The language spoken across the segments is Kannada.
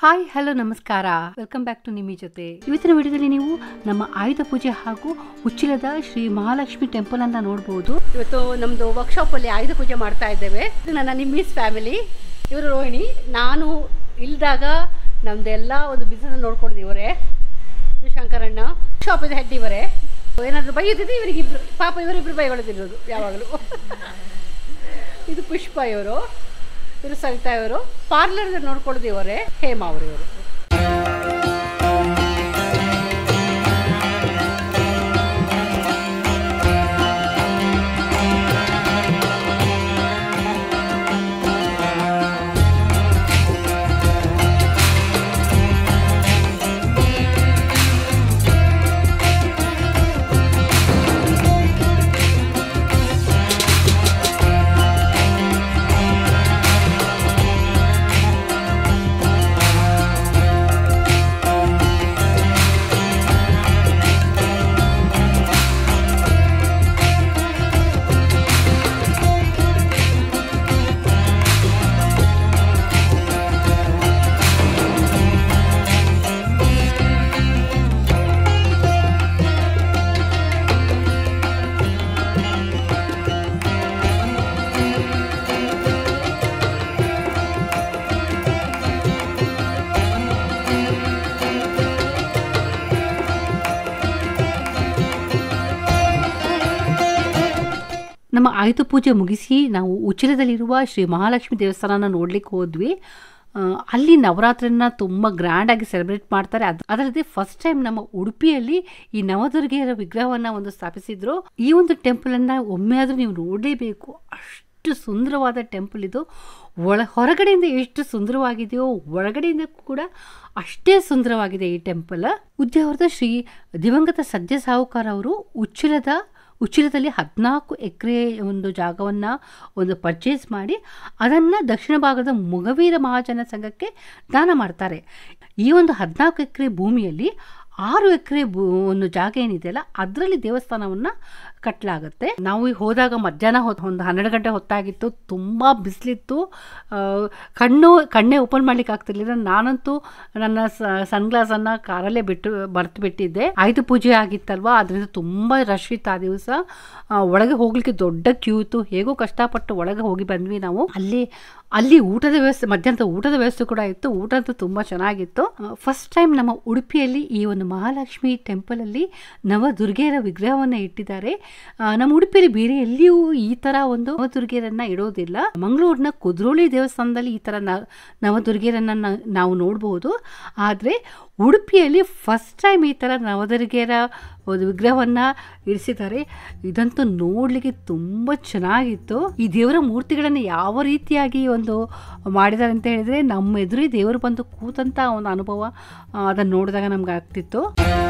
ಹಾಯ್ ಹಲೋ ನಮಸ್ಕಾರ ವೆಲ್ಕಮ್ ಬ್ಯಾಕ್ ಟು ನಿಮ್ಮಿ ಜೊತೆ ಇವತ್ತಿನ ವಿಡಿಯೋದಲ್ಲಿ ನೀವು ನಮ್ಮ ಆಯುಧ ಪೂಜೆ ಹಾಗೂ ಉಚ್ಚಿಲದ ಶ್ರೀ ಮಹಾಲಕ್ಷ್ಮಿ ಟೆಂಪಲ್ ಅನ್ನ ನೋಡಬಹುದು ಇವತ್ತು ನಮ್ಮದು ವರ್ಕ್ಶಾಪ್ ಅಲ್ಲಿ ಆಯುಧ ಪೂಜೆ ಮಾಡ್ತಾ ಇದ್ದೇವೆ ಇದು ನನ್ನ ನಿಮ್ಮೀಸ್ ಫ್ಯಾಮಿಲಿ ಇವರು ರೋಹಿಣಿ ನಾನು ಇಲ್ದಾಗ ನಮ್ದೆಲ್ಲ ಒಂದು ಬಿಸ್ನೆಸ್ ನೋಡ್ಕೊಳ್ದು ಇವರೇ ಇದು ಶಂಕರಣ್ಣ ಶಾಪ್ ಇದು ಹೆಡ್ ಇವರೇ ಏನಾದರೂ ಬೈಯುತ್ತಿದ್ದು ಇವರಿಗೆ ಇಬ್ರು ಪಾಪ ಇವರಿಬ್ರು ಬೈಗೊಳ್ಳೋದಿರೋದು ಯಾವಾಗಲೂ ಇದು ಪುಷ್ಪ ಇವರು ಇವರು ಸವಿತಾ ಇವರು ಪಾರ್ಲರ್ ನೋಡ್ಕೊಳ್ಳೋದು ಇವರೇ ಹೇಮಾ ಅವರು ಇವರು ನಮ್ಮ ಆಯುಧ ಪೂಜೆ ಮುಗಿಸಿ ನಾವು ಉಚ್ಚಿಲದಲ್ಲಿರುವ ಶ್ರೀ ಮಹಾಲಕ್ಷ್ಮಿ ದೇವಸ್ಥಾನನ ನೋಡ್ಲಿಕ್ಕೆ ಹೋದ್ವಿ ಆ, ಅಲ್ಲಿ ನವರಾತ್ರಿನ ತುಂಬ ಗ್ರ್ಯಾಂಡ್ ಆಗಿ ಸೆಲೆಬ್ರೇಟ್ ಮಾಡ್ತಾರೆ ಅದ್ ಅದಲ್ಲದೆ ಫಸ್ಟ್ ಟೈಮ್ ನಮ್ಮ ಉಡುಪಿಯಲ್ಲಿ ಈ ನವದುರ್ಗೆಯರ ವಿಗ್ರಹವನ್ನ ಒಂದು ಸ್ಥಾಪಿಸಿದ್ರು ಈ ಒಂದು ಟೆಂಪಲ್ ಅನ್ನ ಒಮ್ಮೆ ಆದ್ರೂ ನೀವು ನೋಡಲೇಬೇಕು ಅಷ್ಟು ಸುಂದರವಾದ ಟೆಂಪಲ್ ಇದು ಒಳ ಹೊರಗಡೆಯಿಂದ ಎಷ್ಟು ಸುಂದರವಾಗಿದೆಯೋ ಒಳಗಡೆಯಿಂದ ಕೂಡ ಅಷ್ಟೇ ಸುಂದರವಾಗಿದೆ ಈ ಟೆಂಪಲ್ ಉದ್ಯಾವರದ ಶ್ರೀ ದಿವಂಗತ ಸದ್ಯ ಸಾಹುಕಾರ ಅವರು ಉಚ್ಚಿಲದ ಉಚ್ಚಿಲದಲ್ಲಿ ಹದಿನಾಲ್ಕು ಎಕರೆ ಒಂದು ಜಾಗವನ್ನು ಒಂದು ಪರ್ಚೇಸ್ ಮಾಡಿ ಅದನ್ನು ದಕ್ಷಿಣ ಭಾಗದ ಮೊಗವೀರ ಮಹಾಜನ ಸಂಘಕ್ಕೆ ದಾನ ಮಾಡ್ತಾರೆ ಈ ಒಂದು ಹದಿನಾಲ್ಕು ಎಕರೆ ಭೂಮಿಯಲ್ಲಿ ಆರು ಎಕರೆ ಒಂದು ಜಾಗ ಏನಿದೆಯಲ್ಲ ಅದರಲ್ಲಿ ದೇವಸ್ಥಾನವನ್ನು ಕಟ್ಟಲಾಗುತ್ತೆ ನಾವು ಈಗ ಹೋದಾಗ ಮಧ್ಯಾಹ್ನ ಹೊತ್ತು ಒಂದು ಹನ್ನೆರಡು ಗಂಟೆ ಹೊತ್ತಾಗಿತ್ತು ತುಂಬ ಬಿಸಿಲಿತ್ತು ಕಣ್ಣು ಕಣ್ಣೇ ಓಪನ್ ಮಾಡ್ಲಿಕ್ಕೆ ಆಗ್ತಿರ್ಲಿಲ್ಲ ನಾನಂತೂ ನನ್ನ ಸನ್ಗ್ಲಾಸನ್ನು ಕಾರಲ್ಲೇ ಬಿಟ್ಟು ಮರ್ತು ಬಿಟ್ಟಿದ್ದೆ ಆಯುಧ ಪೂಜೆ ಆಗಿತ್ತಲ್ವಾ ಅದರಿಂದ ತುಂಬ ರಶ್ ಇತ್ತು ಆ ದಿವಸ ಒಳಗೆ ಹೋಗ್ಲಿಕ್ಕೆ ದೊಡ್ಡ ಕ್ಯೂ ಇತ್ತು ಹೇಗೋ ಕಷ್ಟಪಟ್ಟು ಒಳಗೆ ಹೋಗಿ ಬಂದ್ವಿ ನಾವು ಅಲ್ಲಿ ಅಲ್ಲಿ ಊಟದ ವ್ಯವಸ್ಥೆ ಮಧ್ಯಾಹ್ನದ ಊಟದ ವ್ಯವಸ್ಥೆ ಕೂಡ ಇತ್ತು ಊಟ ಅಂತೂ ತುಂಬ ಚೆನ್ನಾಗಿತ್ತು ಫಸ್ಟ್ ಟೈಮ್ ನಮ್ಮ ಉಡುಪಿಯಲ್ಲಿ ಈ ಒಂದು ಮಹಾಲಕ್ಷ್ಮಿ ಟೆಂಪಲ್ ಅಲ್ಲಿ ನವದುರ್ಗೆಯರ ವಿಗ್ರಹವನ್ನ ಇಟ್ಟಿದ್ದಾರೆ ಆ, ನಮ್ಮ ಉಡುಪಿಯಲ್ಲಿ ಬೇರೆ ಎಲ್ಲಿಯೂ ಈ ತರ ಒಂದು ನವದುರ್ಗೆಯರನ್ನ ಇಡೋದಿಲ್ಲ ಮಂಗಳೂರಿನ ಕುದ್ರೋಳಿ ದೇವಸ್ಥಾನದಲ್ಲಿ ಈ ತರ ನ- ನವದುರ್ಗೆಯರನ್ನ ನ- ನಾವು ನೋಡಬಹುದು ಆದ್ರೆ ಉಡುಪಿಯಲ್ಲಿ ಫಸ್ಟ್ ಟೈಮ್ ಈ ತರ ನವದುರ್ಗೆಯರ ಒಂದು ವಿಗ್ರಹವನ್ನ ಇರಿಸಿದ್ದಾರೆ ಇದಂತೂ ನೋಡ್ಲಿಕ್ಕೆ ತುಂಬಾ ಚೆನ್ನಾಗಿತ್ತು ಈ ದೇವರ ಮೂರ್ತಿಗಳನ್ನ ಯಾವ ರೀತಿಯಾಗಿ ಒಂದು ಮಾಡಿದ್ದಾರೆ ಅಂತ ಹೇಳಿದ್ರೆ ನಮ್ಮ ಎದುರೇ ದೇವರು ಬಂದು ಕೂತಂತ ಒಂದು ಅನುಭವ ಆ, ಅದನ್ನ ನೋಡಿದಾಗ ನಮ್ಗೆ ಆಗ್ತಿತ್ತು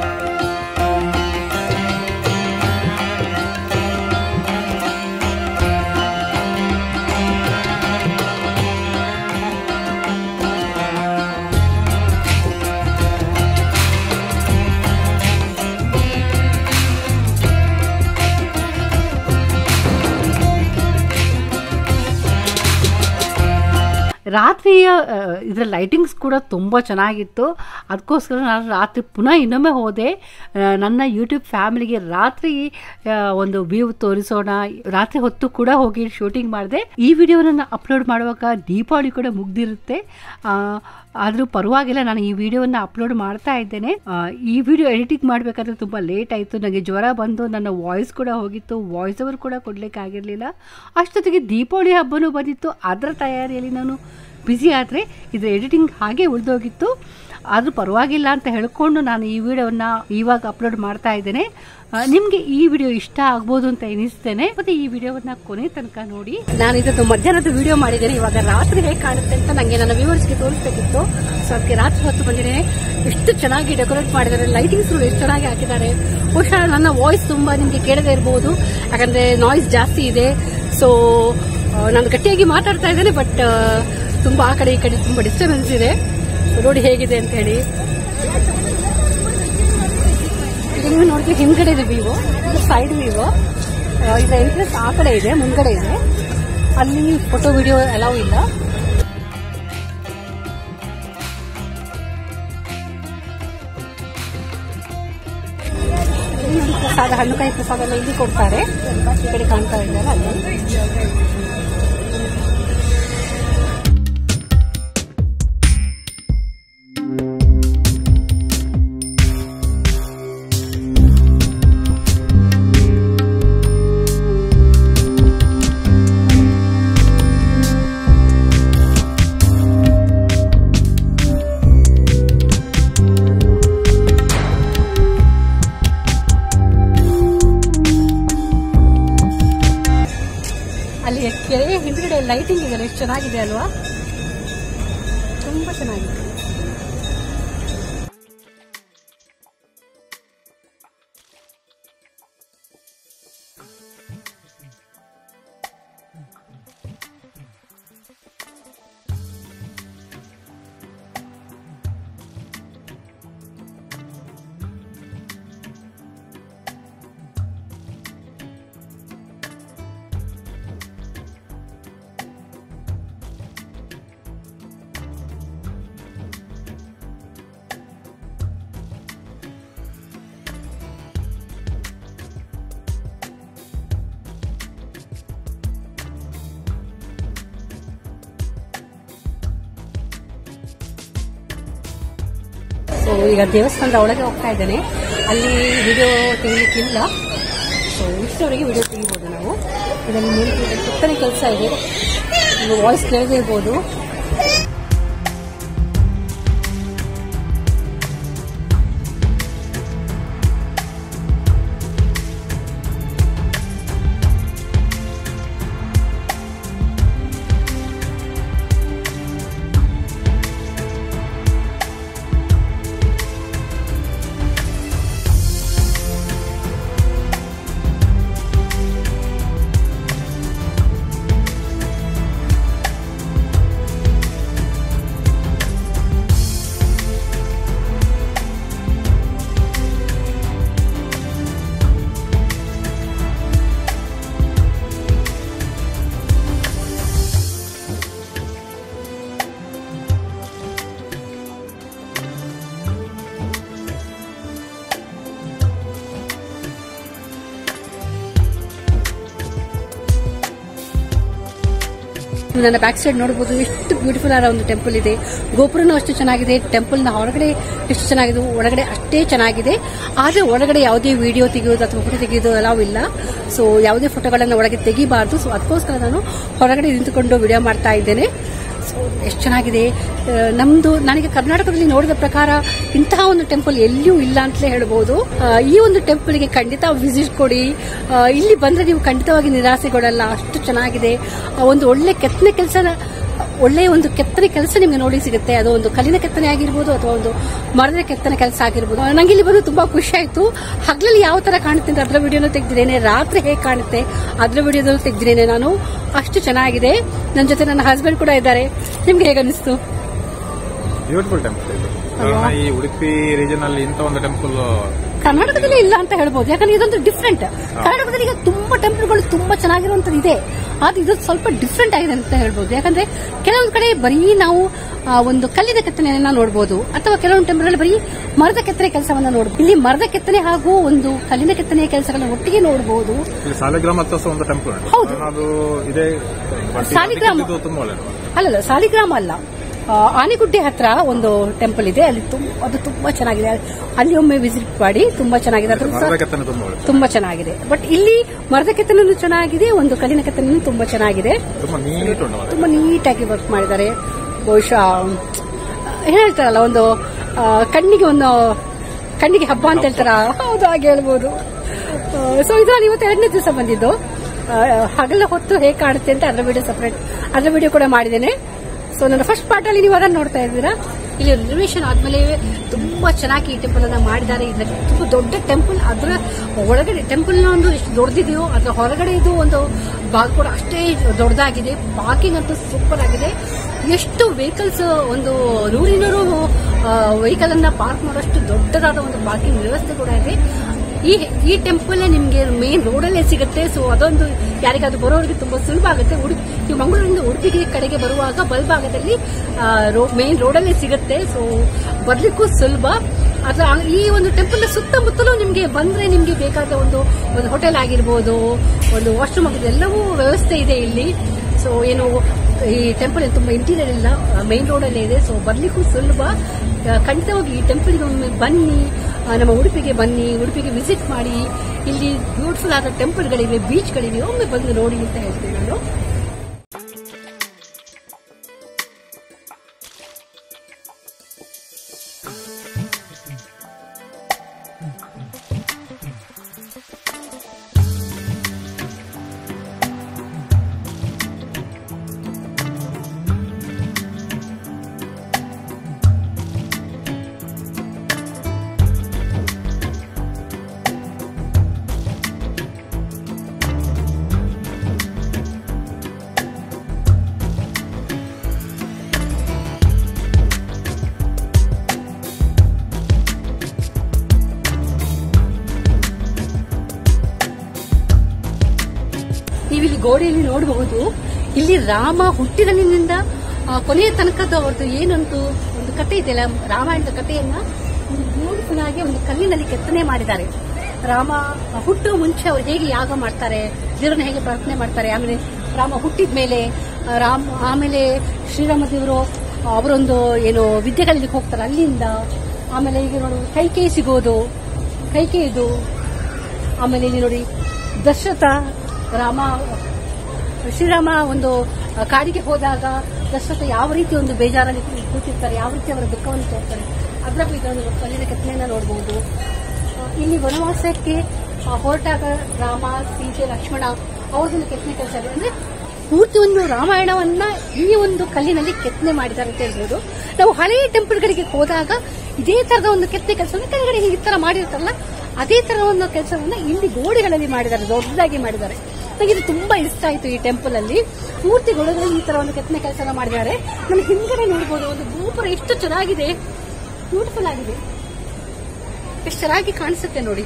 ರಾತ್ರಿಯ ಇದರ ಲೈಟಿಂಗ್ಸ್ ಕೂಡ ತುಂಬ ಚೆನ್ನಾಗಿತ್ತು ಅದಕ್ಕೋಸ್ಕರ ನಾನು ರಾತ್ರಿ ಪುನಃ ಇನ್ನೊಮ್ಮೆ ಹೋದೆ ಆ, ನನ್ನ ಯೂಟ್ಯೂಬ್ ಫ್ಯಾಮಿಲಿಗೆ ರಾತ್ರಿ ಆ, ಒಂದು ವ್ಯೂ ತೋರಿಸೋಣ ರಾತ್ರಿ ಹೊತ್ತು ಕೂಡ ಹೋಗಿ ಶೂಟಿಂಗ್ ಮಾಡಿದೆ ಈ ವಿಡಿಯೋನ ಅಪ್ಲೋಡ್ ಮಾಡುವಾಗ ದೀಪಾವಳಿ ಕೂಡ ಮುಗ್ದಿರುತ್ತೆ ಆ, ಆದರೂ ಪರವಾಗಿಲ್ಲ ನಾನು ಈ ವಿಡಿಯೋವನ್ನು ಅಪ್ಲೋಡ್ ಮಾಡ್ತಾ ಇದ್ದೇನೆ ಆ, ಈ ವಿಡಿಯೋ ಎಡಿಟಿಂಗ್ ಮಾಡಬೇಕಾದ್ರೆ ತುಂಬ ಲೇಟ್ ಆಯಿತು ನನಗೆ ಜ್ವರ ಬಂದು ನನ್ನ ವಾಯ್ಸ್ ಕೂಡ ಹೋಗಿತ್ತು ವಾಯ್ಸ್ ಓವರ್ ಕೂಡ ಕೊಡ್ಲಿಕ್ಕೆ ಆಗಿರಲಿಲ್ಲ ಅಷ್ಟೊತ್ತಿಗೆ ದೀಪಾವಳಿ ಹಬ್ಬನೂ ಬಂದಿತ್ತು ಅದರ ತಯಾರಿಯಲ್ಲಿ ನಾನು ಬ್ಯುಸಿ ಆದರೆ ಇದರ ಎಡಿಟಿಂಗ್ ಹಾಗೆ ಉಳಿದೋಗಿತ್ತು ಆದರೂ ಪರವಾಗಿಲ್ಲ ಅಂತ ಹೇಳ್ಕೊಂಡು ನಾನು ಈ ವಿಡಿಯೋನ ಇವಾಗ ಅಪ್ಲೋಡ್ ಮಾಡ್ತಾ ಇದ್ದೇನೆ ನಿಮಗೆ ಈ ವಿಡಿಯೋ ಇಷ್ಟ ಆಗ್ಬೋದು ಅಂತ ಎನಿಸ್ತೇನೆ ಮತ್ತೆ ಈ ವಿಡಿಯೋವನ್ನ ಕೊನೆ ತನಕ ನೋಡಿ ನಾನು ಇದನ್ನು ಮಧ್ಯಾಹ್ನದ ವಿಡಿಯೋ ಮಾಡಿದ್ದೇನೆ ಇವಾಗ ರಾತ್ರಿ ಹೇಗೆ ಕಾಣುತ್ತೆ ಅಂತ ನನಗೆ ನನ್ನ ವ್ಯೂವರ್ಸ್ಗೆ ತೋರಿಸ್ಬೇಕಿತ್ತು ಸೊ ಅದಕ್ಕೆ ರಾತ್ರಿ ಹೊತ್ತು ಬಂದಿದ್ದೇನೆ ಎಷ್ಟು ಚೆನ್ನಾಗಿ ಡೆಕೋರೇಟ್ ಮಾಡಿದ್ದಾರೆ ಲೈಟಿಂಗ್ಸ್ ಎಷ್ಟು ಚೆನ್ನಾಗಿ ಹಾಕಿದ್ದಾರೆ ಬಹುಶಃ ನನ್ನ ವಾಯ್ಸ್ ತುಂಬಾ ನಿಮಗೆ ಕೇಳದೇ ಇರಬಹುದು ಯಾಕಂದ್ರೆ ನಾಯ್ಸ್ ಜಾಸ್ತಿ ಇದೆ ಸೊ ನಾನು ಗಟ್ಟಿಯಾಗಿ ಮಾತಾಡ್ತಾ ಇದ್ದೇನೆ ಬಟ್ ತುಂಬಾ ಆ ಕಡೆ ಈ ಕಡೆ ತುಂಬಾ ಡಿಸ್ಟರ್ಬೆನ್ಸ್ ಇದೆ So, ನೋಡಿ ಹೇಗಿದೆ ಅಂತ ಹೇಳಿ ಈಗ ನೀವು ನೋಡಿದ್ರೆ ಹಿಂದ್ಗಡೆ ಇದೆ ವಿವೋ ಸೈಡ್ ವಿವೋ ಇದರ ಎಂಟ್ರೆನ್ಸ್ ಆ ಕಡೆ ಇದೆ ಮುಂದ್ಗಡೆ ಇದೆ ಅಲ್ಲಿ ಫೋಟೋ ವಿಡಿಯೋ ಅಲೌ ಇಲ್ಲ ಪ್ರಸಾದ ಹಣ್ಣು ಕಾಯಿ ಪ್ರಸಾದ ಎಲ್ಲ ಇಲ್ಲಿ ಕೊಡ್ತಾರೆ ಈ ಕಡೆ ಕಾಣ್ತಾ ಇದ್ದಾರೆ ಅಲ್ಲಿ ಅಲ್ಲಿ ಕೆರೆ ಹಿಂದ್ಗಡೆ ಲೈಟಿಂಗ್ ಇದೆ ಎಷ್ಟು ಚೆನ್ನಾಗಿದೆ ಅಲ್ವಾ ತುಂಬಾ ಚೆನ್ನಾಗಿದೆ ಸೊ ಈಗ ದೇವಸ್ಥಾನದ ಒಳಗೆ ಹೋಗ್ತಾ ಇದ್ದೇನೆ ಅಲ್ಲಿ ವಿಡಿಯೋ ತೆಗಿಲಿಕ್ಕಿಲ್ಲ ಸೊ ಇಷ್ಟವರೆಗೆ ವಿಡಿಯೋ ತೆಗಿಬೋದು ನಾವು ಇದರಲ್ಲಿ ಮೇಲೆ ಸುತ್ತನೇ ಕೆಲಸ ಇದೆ ವಾಯ್ಸ್ ಕೇಳದೇ ಇರ್ಬೋದು ನನ್ನ ಬ್ಯಾಕ್ ಸೈಡ್ ನೋಡಬಹುದು ಎಷ್ಟು ಬ್ಯೂಟಿಫುಲ್ ಆದ ಒಂದು ಟೆಂಪಲ್ ಇದೆ ಗೋಪುರನೂ ಅಷ್ಟು ಚೆನ್ನಾಗಿದೆ ಟೆಂಪಲ್ ನ ಹೊರಗಡೆ ಎಷ್ಟು ಚೆನ್ನಾಗಿದೆ ಒಳಗಡೆ ಅಷ್ಟೇ ಚೆನ್ನಾಗಿದೆ ಆದ್ರೆ ಒಳಗಡೆ ಯಾವುದೇ ವಿಡಿಯೋ ತೆಗೆಯೋದು ಅಥವಾ ಫೋಟೋ ತೆಗೆಯೋದು ಅಲಾವ್ ಇಲ್ಲ ಸೊ ಯಾವುದೇ ಫೋಟೋಗಳನ್ನ ಒಳಗೆ ತೆಗಿಬಾರ್ದು ಸೊ ಅದಕ್ಕೋಸ್ಕರ ನಾನು ಹೊರಗಡೆ ನಿಂತುಕೊಂಡು ವಿಡಿಯೋ ಮಾಡ್ತಾ ಇದ್ದೇನೆ ಸೊ ಎಷ್ಟು ಚೆನ್ನಾಗಿದೆ ಆ, ನಮ್ದು ನನಗೆ ಕರ್ನಾಟಕದಲ್ಲಿ ನೋಡಿದ ಪ್ರಕಾರ ಇಂತಹ ಒಂದು ಟೆಂಪಲ್ ಎಲ್ಲಿಯೂ ಇಲ್ಲ ಅಂತಲೇ ಹೇಳ್ಬೋದು ಆ, ಈ ಒಂದು ಟೆಂಪಲ್ಗೆ ಖಂಡಿತ ವಿಸಿಟ್ ಕೊಡಿ ಆ, ಇಲ್ಲಿ ಬಂದ್ರೆ ನೀವು ಖಂಡಿತವಾಗಿ ನಿರಾಸೆಗೊಳ್ಳಲ್ಲ ಅಷ್ಟು ಚೆನ್ನಾಗಿದೆ ಆ, ಒಂದು ಒಳ್ಳೆ ಕೆತ್ತನೆ ಕೆಲಸ ಒಳ್ಳೆಯ ಒಂದು ಕೆತ್ತನೆ ಕೆಲಸ ನಿಮ್ಗೆ ನೋಡಿ ಸಿಗುತ್ತೆ ಅದು ಒಂದು ಕಲ್ಲಿನ ಕೆತ್ತನೆ ಆಗಿರ್ಬೋದು ಅಥವಾ ಒಂದು ಮರದ ಕೆತ್ತನೆ ಕೆಲಸ ಆಗಿರ್ಬೋದು ನಂಗೆ ಇಲ್ಲಿ ಬಂದು ತುಂಬಾ ಖುಷಿ ಆಯ್ತು ಹಗಲಲ್ಲಿ ಯಾವ ತರ ಕಾಣುತ್ತೆ ಅಂತ ಅದರ ವಿಡಿಯೋನ ತೆಗೆದಿದ್ದೇನೆ ರಾತ್ರಿ ಹೇಗೆ ಕಾಣುತ್ತೆ ಅದರ ವಿಡಿಯೋದಲ್ಲೂ ತೆಗೆದಿದ್ದೇನೆ ನಾನು ಅಷ್ಟು ಚೆನ್ನಾಗಿದೆ ನನ್ನ ಜೊತೆ ನನ್ನ ಹಸ್ಬೆಂಡ್ ಕೂಡ ಇದ್ದಾರೆ ನಿಮ್ಗೆ ಹೇಗೆ ಅನಿಸ್ತು ಬ್ಯೂಟಿಫುಲ್ ಟೆಂಪಲ್ ಇದು ಕಾರಣ ಈ ಉಡುಪಿ ರೀಜನ್ ಅಲ್ಲಿ ಇಂಥ ಒಂದು ಟೆಂಪಲ್ ಕರ್ನಾಟಕದಲ್ಲಿ ಇಲ್ಲ ಅಂತ ಹೇಳ್ಬೋದು ಯಾಕಂದ್ರೆ ಇದೊಂದು ಡಿಫ್ರೆಂಟ್ ಕರ್ನಾಟಕದಲ್ಲಿ ಈಗ ತುಂಬಾ ಟೆಂಪಲ್ಗಳು ತುಂಬಾ ಚೆನ್ನಾಗಿರುವಂತದ್ದು ಇದೆ ಆದ್ರೆ ಇದು ಸ್ವಲ್ಪ ಡಿಫ್ರೆಂಟ್ ಆಗಿದೆ ಅಂತ ಹೇಳ್ಬೋದು ಯಾಕಂದ್ರೆ ಕೆಲವೊಂದು ಕಡೆ ಬರೀ ನಾವು ಆ, ಒಂದು ಕಲ್ಲಿನ ಕೆತ್ತನೆಯನ್ನ ನೋಡಬಹುದು ಅಥವಾ ಕೆಲವೊಂದು ಟೆಂಪಲ್ ಬರೀ ಮರದ ಕೆತ್ತನೆ ಕೆಲಸವನ್ನ ನೋಡಬಹುದು ಇಲ್ಲಿ ಮರದ ಕೆತ್ತನೆ ಹಾಗೂ ಒಂದು ಕಲ್ಲಿನ ಕೆತ್ತನೆಯ ಕೆಲಸಗಳನ್ನ ಒಟ್ಟಿಗೆ ನೋಡಬಹುದು ಇಲ್ಲಿ ಸಾಲಿಗ್ರಾಮ ಹತ್ರ ಸಹ ಒಂದು ಟೆಂಪಲ್ ಉಂಟು ಹೌದು. ಕಾರಣ ಅದು ಇದೇ but ಸಾಲಿಗ್ರಾಮ. ಇದು ತುಂಬಾ ಒಳ್ಳೆಯದು ಅಲ್ಲಲ್ಲ ಸಾಲಿಗ್ರಾಮ ಅಲ್ಲ ಆ, ಆನೆಗುಡ್ಡೆ ಹತ್ರ ಒಂದು ಟೆಂಪಲ್ ಇದೆ ಅಲ್ಲಿ ತುಂಬ ಅದು ತುಂಬಾ ಚೆನ್ನಾಗಿದೆ ಅಲ್ಲಿ ಒಮ್ಮೆ ವಿಸಿಟ್ ಮಾಡಿ ತುಂಬಾ ಚೆನ್ನಾಗಿದೆ ಅದ್ರ ಮರದ ಕೆತ್ತನೆ ತುಂಬಾ ಒಳ್ಳೆಯದು ತುಂಬಾ ಚೆನ್ನಾಗಿದೆ ಬಟ್ ಇಲ್ಲಿ ಮರದ ಕೆತ್ತನೆನೂ ಚೆನ್ನಾಗಿದೆ ಒಂದು ಕಲ್ಲಿನ ಕೆತ್ತನೆನೂ ತುಂಬಾ ಚೆನ್ನಾಗಿದೆ ತುಂಬಾ ನೀಟ್ ಉಂಟು ಮಾರ್ರೆ. ತುಂಬಾ ನೀಟಾಗಿ ವರ್ಕ್ ಮಾಡಿದ್ದಾರೆ ಬಹುಶಃ ಏನ್ ಹೇಳ್ತಾರಲ್ಲ ಒಂದು ಆ, ಕಣ್ಣಿಗೆ ಒಂದು ಕಣ್ಣಿಗೆ ಹಬ್ಬ ಅಂತ ಹೇಳ್ತಾರ ಹೌದು ಹಾಗೆ ಹೇಳ್ಬೋದು ಸೊ ಇದು ನಾನು ಇವತ್ತು ಎರಡನೇ ದಿವಸ ಬಂದಿದ್ದು ಆ, ಹಗಲ ಹೊತ್ತು ಹೇಗೆ ಕಾಣುತ್ತೆ ಅಂತ ಅದರ ವಿಡಿಯೋ ಸಪರೇಟ್ ಅದರ ವಿಡಿಯೋ ಕೂಡ ಮಾಡಿದ್ದೇನೆ ಸೊ ನನ್ನ ಫಸ್ಟ್ ಪಾರ್ಟ್ ಅಲ್ಲಿ ನೀವು ಅದನ್ನು ನೋಡ್ತಾ ಇದ್ದೀರಾ ಇಲ್ಲಿ ರಿನೋವೇಷನ್ ಆದ್ಮೇಲೆ ತುಂಬಾ ಚೆನ್ನಾಗಿ ಈ ಟೆಂಪಲ್ ಅನ್ನ ಮಾಡಿದ್ದಾರೆ ಇದರಲ್ಲಿ ತುಂಬಾ ದೊಡ್ಡ ಟೆಂಪಲ್ ಅದರ ಒಳಗಡೆ ಟೆಂಪಲ್ ನ ಒಂದು ಎಷ್ಟು ದೊಡ್ಡದಿದೆಯೋ ಅದರ ಹೊರಗಡೆ ಇದು ಒಂದು ಭಾಗ ಕೂಡ ಅಷ್ಟೇ ದೊಡ್ಡದಾಗಿದೆ ಪಾರ್ಕಿಂಗ್ ಅಂತೂ ಸೂಪರ್ ಆಗಿದೆ ಎಷ್ಟು ವೆಹಿಕಲ್ಸ್ ಒಂದು ನೂರಿನೂರು ವೆಹಿಕಲ್ ಅನ್ನ ಪಾರ್ಕ್ ಮಾಡೋಷ್ಟು ದೊಡ್ಡದಾದ ಒಂದು ಪಾರ್ಕಿಂಗ್ ವ್ಯವಸ್ಥೆ ಕೂಡ ಇದೆ ಈ ಈ ಟೆಂಪಲ್ ನಿಮಗೆ ಮೇನ್ ರೋಡಲ್ಲೇ ಸಿಗುತ್ತೆ ಸೊ ಅದೊಂದು ಯಾರಿಗಾದ್ರೂ ಬರೋರಿಗೆ ತುಂಬಾ ಸುಲಭ ಆಗುತ್ತೆ ಉಡುಪಿ ನೀವು ಮಂಗಳೂರಿನಿಂದ ಉಡುಪಿಗೆ ಕಡೆಗೆ ಬರುವಾಗ ಬಲ್ಭಾಗದಲ್ಲಿ ಮೇನ್ ರೋಡಲ್ಲೇ ಸಿಗುತ್ತೆ ಸೊ ಬರ್ಲಿಕ್ಕೂ ಸುಲಭ ಅದ್ರ ಈ ಒಂದು ಟೆಂಪಲ್ ಸುತ್ತಮುತ್ತಲೂ ನಿಮಗೆ ಬಂದ್ರೆ ನಿಮಗೆ ಬೇಕಾದ ಒಂದು ಒಂದು ಹೋಟೆಲ್ ಆಗಿರ್ಬೋದು ಒಂದು ವಾಶ್ರೂಮ್ ಆಗಿರ್ಬೋದು ಎಲ್ಲವೂ ವ್ಯವಸ್ಥೆ ಇದೆ ಇಲ್ಲಿ ಸೊ ಏನು ಈ ಟೆಂಪಲ್ ತುಂಬಾ ಇಂಟೀರಿಯರ್ ಇಲ್ಲ ಮೈನ್ ರೋಡ್ ಅಲ್ಲೇ ಇದೆ ಸೊ ಬರ್ಲಿಕ್ಕೂ ಸುಲಭ ಆ, ಖಂಡಿತವಾಗಿ ಈ ಟೆಂಪಲ್ಗೆ ಒಮ್ಮೆ ಬನ್ನಿ ಆ, ನಮ್ಮ ಉಡುಪಿಗೆ ಬನ್ನಿ ಉಡುಪಿಗೆ ವಿಸಿಟ್ ಮಾಡಿ ಇಲ್ಲಿ ಬ್ಯೂಟಿಫುಲ್ ಆದ ಟೆಂಪಲ್ಗಳಿವೆ ಬೀಚ್ಗಳಿವೆ ಒಮ್ಮೆ ಬಂದು ನೋಡಿ ಅಂತ ಹೇಳ್ತೀನಿ ನಾನು ನೀವಿಲ್ಲಿ ಗೋಡೆಯಲ್ಲಿ ನೋಡಬಹುದು ಇಲ್ಲಿ ರಾಮ ಹುಟ್ಟಿದಲಿನಿಂದ ಆ, ಕೊನೆಯ ತನಕದ ಅವ್ರದ್ದು ಏನಂತೂ ಒಂದು ಕತೆ ಇದೆಯಲ್ಲ ರಾಮಾಯಣದ ಕಥೆಯನ್ನ ಒಂದು ಬ್ಯೂಟಿಫುಲ್ ಆಗಿ ಒಂದು ಕಲ್ಲಿನಲ್ಲಿ ಕೆತ್ತನೆ ಮಾಡಿದ್ದಾರೆ ರಾಮ ಹುಟ್ಟುವ ಮುಂಚೆ ಅವ್ರು ಹೇಗೆ ಯಾಗ ಮಾಡ್ತಾರೆ ದೇವರನ್ನ ಹೇಗೆ ಪ್ರಾರ್ಥನೆ ಮಾಡ್ತಾರೆ ಆಮೇಲೆ ರಾಮ ಹುಟ್ಟಿದ ಮೇಲೆ ರಾಮ ಆಮೇಲೆ ಶ್ರೀರಾಮ ದೇವರು ಅವರೊಂದು ಏನು ವಿದ್ಯೆಗಳಿಗೆ ಹೋಗ್ತಾರೆ ಅಲ್ಲಿಂದ ಆಮೇಲೆ ಈಗ ನೋಡು ಕೈಕೇ ಸಿಗೋದು ಕೈಕೇ ಇದು ಆಮೇಲೆ ಇಲ್ಲಿ ನೋಡಿ ದಶರಥ ರಾಮ ಶ್ರೀರಾಮ ಒಂದು ಆ, ಕಾಡಿಗೆ ಹೋದಾಗ ದಶರಥ ಯಾವ ರೀತಿ ಒಂದು ಬೇಜಾರಲ್ಲಿ ಕೂತಿರ್ತಾರೆ ಯಾವ ರೀತಿ ಅವರ ದುಃಖವನ್ನು ತೋರ್ತಾರೆ ಅದರ ಬಗ್ಗೆ ಒಂದು ಕಲ್ಲಿನ ಕೆತ್ತನೆಯನ್ನ ನೋಡಬಹುದು ಆ, ಇಲ್ಲಿ ವನವಾಸಕ್ಕೆ ಆ, ಹೊರಟಾಗ ರಾಮ ಸೀತೆ ಲಕ್ಷ್ಮಣ ಅವ್ರದೊಂದು ಕೆತ್ತನೆ ಕೆಲಸ ಇದೆ ಅಂದ್ರೆ ಪೂರ್ತಿ ಒಂದು ರಾಮಾಯಣವನ್ನ ಈ ಒಂದು ಕಲ್ಲಿನಲ್ಲಿ ಕೆತ್ತನೆ ಮಾಡಿದ್ದಾರೆ ಅಂತ ಹೇಳ್ಬೋದು ನಾವು ಹಳೆಯ ಟೆಂಪಲ್ಗಳಿಗೆ ಹೋದಾಗ ಇದೇ ತರದ ಒಂದು ಕೆತ್ತನೆ ಕೆಲಸವನ್ನು ಕೆಳಗಡೆ ಈ ತರ ಮಾಡಿರ್ತಾರಲ್ಲ ಅದೇ ತರ ಒಂದು ಕೆಲಸವನ್ನ ಇಲ್ಲಿ ಗೋಡೆಗಳಲ್ಲಿ ಮಾಡಿದ್ದಾರೆ ದೊಡ್ಡದಾಗಿ ಮಾಡಿದ್ದಾರೆ ನನಗೆ ಇದು ತುಂಬಾ ಇಷ್ಟ ಆಯ್ತು ಈ ಟೆಂಪಲ್ ಅಲ್ಲಿ ಪೂರ್ತಿ ಗೋಡೆಗಳಲ್ಲಿ ಈ ತರ ಒಂದು ಕೆತ್ತನೆ ಕೆಲಸ ಮಾಡಿದ್ದಾರೆ ನಮ್ಗೆ ಹಿಂದ್ಗಡೆ ನೋಡ್ಬೋದು ಒಂದು ಗೋಪುರ ಎಷ್ಟು ಚೆನ್ನಾಗಿದೆ ಬ್ಯೂಟಿಫುಲ್ ಆಗಿದೆ ಎಷ್ಟು ಚೆನ್ನಾಗಿ ಕಾಣಿಸುತ್ತೆ ನೋಡಿ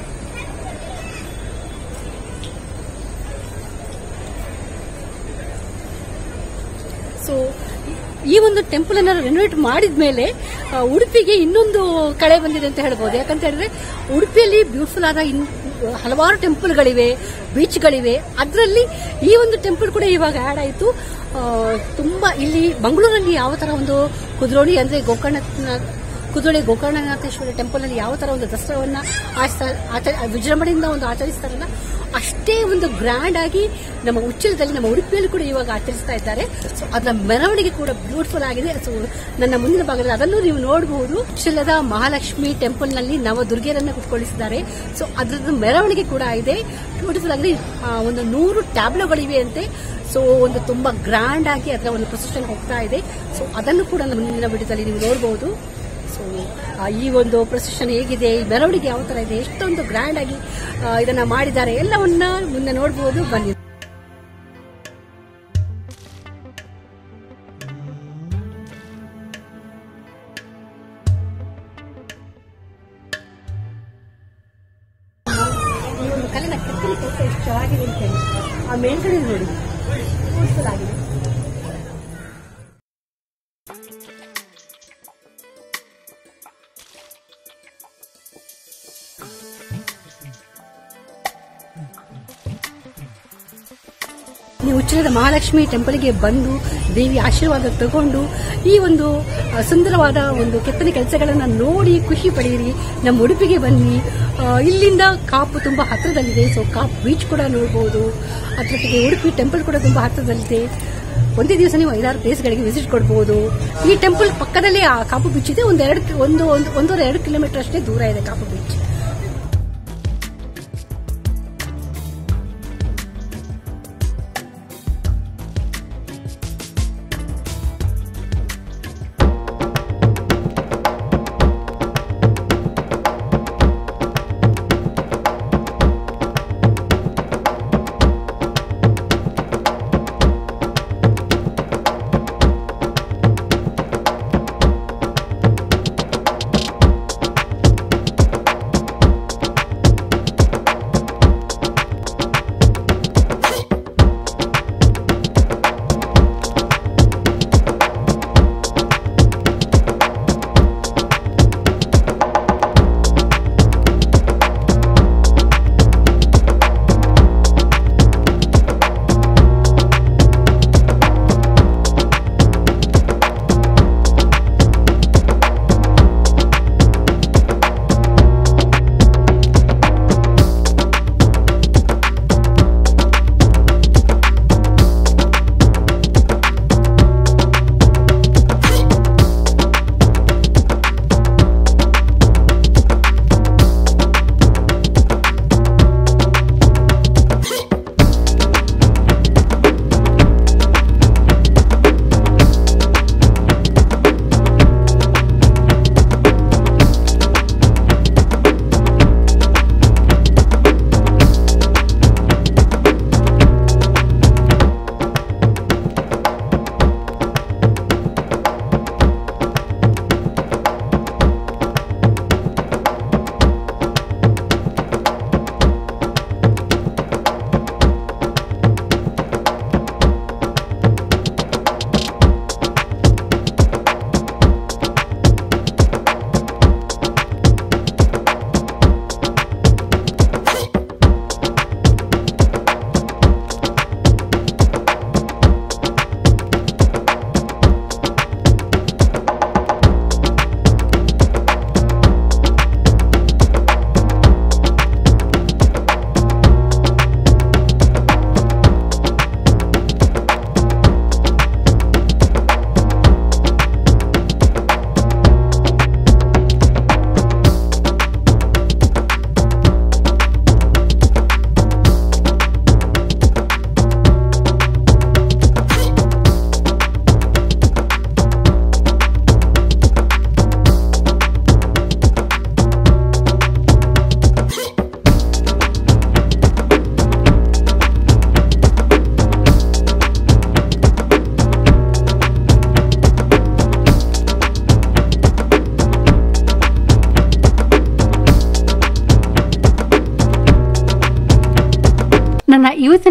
ಸೊ ಈ ಒಂದು ಟೆಂಪಲ್ ಅನ್ನ ರೆನೋವೇಟ್ ಮಾಡಿದ ಮೇಲೆ ಉಡುಪಿಗೆ ಇನ್ನೊಂದು ಕಳೆ ಬಂದಿದೆ ಅಂತ ಹೇಳ್ಬೋದು ಯಾಕಂತ ಹೇಳಿದ್ರೆ ಉಡುಪಿಯಲ್ಲಿ ಬ್ಯೂಟಿಫುಲ್ ಆದ ಇನ್- ಹಲವಾರು ಟೆಂಪಲ್ಗಳಿವೆ ಬೀಚ್ಗಳಿವೆ ಅದರಲ್ಲಿ ಈ ಒಂದು ಟೆಂಪಲ್ ಕೂಡ ಇವಾಗ ಆಡ್ ಆಯಿತು ತುಂಬಾ ಇಲ್ಲಿ ಮಂಗಳೂರಲ್ಲಿ ಯಾವ ತರ ಒಂದು ಕುದ್ರೋಳಿ ಅಂದ್ರೆ ಗೋಕರ್ಣ ಕುದುರೆ ಗೋಕರ್ಣನಾಥೇಶ್ವರ ಟೆಂಪಲ್ ಅಲ್ಲಿ ಯಾವ ತರ ಒಂದು ದಸರಾವನ್ನ ಆಚ- ಆಚ- ವಿಜೃಂಭಣೆಯಿಂದ ಒಂದು ಆಚರಿಸ್ತಾರಲ್ಲ ಅಷ್ಟೇ ಒಂದು ಗ್ರ್ಯಾಂಡ್ ಆಗಿ ನಮ್ಮ ಉಚ್ಚಿಲದಲ್ಲಿ ನಮ್ಮ ಉಡುಪಿಯಲ್ಲಿ ಕೂಡ ಇವಾಗ ಆಚರಿಸ್ತಾ ಇದ್ದಾರೆ ಸೊ ಅದರ ಮೆರವಣಿಗೆ ಕೂಡ ಬ್ಯೂಟಿಫುಲ್ ಆಗಿದೆ ಸೊ ನನ್ನ ಮುಂದಿನ ಭಾಗದಲ್ಲಿ ಅದನ್ನು ನೀವು ನೋಡಬಹುದು ಉಚ್ಚಿಲದ ಮಹಾಲಕ್ಷ್ಮಿ ಟೆಂಪಲ್ ನಲ್ಲಿ ನವದುರ್ಗೆಯರನ್ನ ಕುತ್ಕೊಳ್ಳಿಸಿದ್ದಾರೆ ಸೊ ಅದರ ಮೆರವಣಿಗೆ ಕೂಡ ಇದೆ ಬ್ಯೂಟಿಫುಲ್ ಆಗಿದೆ ಆ, ಒಂದು ನೂರು ಟ್ಯಾಬ್ಲೋಗಳಿವೆ ಅಂತೆ ಸೊ ಒಂದು ತುಂಬಾ ಗ್ರ್ಯಾಂಡ್ ಆಗಿ ಅದರ ಒಂದು ಪ್ರೊಸೆಷನ್ ಹೋಗ್ತಾ ಇದೆ ಸೊ ಅದನ್ನು ಕೂಡ ನಮ್ಮ ಮುಂದಿನ ವಿಡಿಯೋದಲ್ಲಿ ನೀವು ನೋಡಬಹುದು ಸೊ ಈ ಒಂದು ಪ್ರೊಸೆಷನ್ ಹೇಗಿದೆ ಈ ಮೆರವಣಿಗೆ ಯಾವ ತರ ಇದೆ ಎಷ್ಟೊಂದು ಗ್ರ್ಯಾಂಡ್ ಆಗಿ ಆ, ಇದನ್ನ ಮಾಡಿದ್ದಾರೆ ಎಲ್ಲವನ್ನ ಮುಂದೆ ನೋಡಬಹುದು ಬನ್ನಿ ಈ ಒಂದು ಕಲ್ಲಿನ ಕೆತ್ತನೆ ಕೆಲಸ ಎಷ್ಟು ಚೆನ್ನಾಗಿದೆ ಅಂತ ಹೇಳಿ ಆ ಮೇಲ್ಗಡೆ ನೋಡಿ ಬ್ಯೂಟಿಫುಲ್ ಆಗಿದೆ ನೀವು ಉಚ್ಚಿಲದ ಮಹಾಲಕ್ಷ್ಮಿ ಟೆಂಪಲ್ಗೆ ಬಂದು ದೇವಿ ಆಶೀರ್ವಾದ ತಗೊಂಡು ಈ ಒಂದು ಆ, ಸುಂದರವಾದ ಒಂದು ಕೆತ್ತನೆ ಕೆಲಸಗಳನ್ನ ನೋಡಿ ಖುಷಿ ಪಡೆಯಿರಿ ನಮ್ಮ ಉಡುಪಿಗೆ ಬನ್ನಿ ಆ, ಇಲ್ಲಿಂದ ಕಾಪು ತುಂಬಾ ಹತ್ರದಲ್ಲಿದೆ ಸೊ ಕಾಪ್ ಬೀಚ್ ಕೂಡ ನೋಡಬಹುದು ಅದ್ರೊಟ್ಟಿಗೆ ಉಡುಪಿ ಟೆಂಪಲ್ ಕೂಡ ತುಂಬಾ ಹತ್ರದಲ್ಲಿದೆ ಒಂದೇ ದಿವಸ ನೀವು ಐದಾರು ಪ್ಲೇಸ್ಗಳಿಗೆ ವಿಸಿಟ್ ಕೊಡಬಹುದು ಈ ಟೆಂಪಲ್ ಪಕ್ಕದಲ್ಲೇ ಆ ಕಾಪು ಬೀಚ್ ಇದೆ ಒಂದು ಎರಡು ಒಂದು ಒಂದು ಒಂದೂವರೆ ಎರಡು ಕಿಲೋಮೀಟರ್ ಅಷ್ಟೇ ದೂರ ಇದೆ ಕಾಪು ಬೀಚ್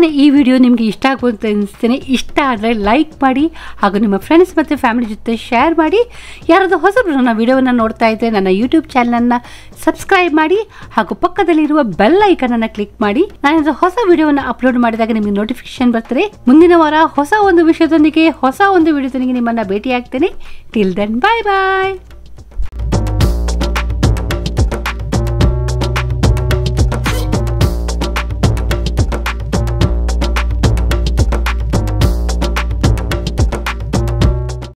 ಹಾಗೆಯೇ ಈ ವಿಡಿಯೋ ನಿಮಗೆ ಇಷ್ಟ ಆಗ್ಬೋದು ಅಂತ ಅನಿಸ್ತೇನೆ ಇಷ್ಟ ಆದರೆ ಲೈಕ್ ಮಾಡಿ ಹಾಗೂ ನಿಮ್ಮ ಫ್ರೆಂಡ್ಸ್ ಮತ್ತು ಫ್ಯಾಮಿಲಿ ಜೊತೆ ಶೇರ್ ಮಾಡಿ ಯಾರಾದರೂ ಹೊಸಬರು ನನ್ನ ವಿಡಿಯೋವನ್ನು ನೋಡ್ತಾ ಇದ್ದರೆ ನನ್ನ ಯೂಟ್ಯೂಬ್ ಚಾನಲನ್ನು ಸಬ್ಸ್ಕ್ರೈಬ್ ಮಾಡಿ ಹಾಗೂ ಪಕ್ಕದಲ್ಲಿರುವ ಬೆಲ್ ಐಕನನ್ನು ಕ್ಲಿಕ್ ಮಾಡಿ ನಾನು ಹೊಸ ವಿಡಿಯೋವನ್ನು ಅಪ್ಲೋಡ್ ಮಾಡಿದಾಗ ನಿಮಗೆ ನೋಟಿಫಿಕೇಶನ್ ಬರ್ತದೆ ಮುಂದಿನ ವಾರ ಹೊಸ ಒಂದು ವಿಷಯದೊಂದಿಗೆ ಹೊಸ ಒಂದು ವಿಡಿಯೋದೊಂದಿಗೆ ನಿಮ್ಮನ್ನು ಭೇಟಿ ಆಗ್ತೇನೆ ಟಿಲ್ ದೆನ್ ಬಾಯ್ ಬಾಯ್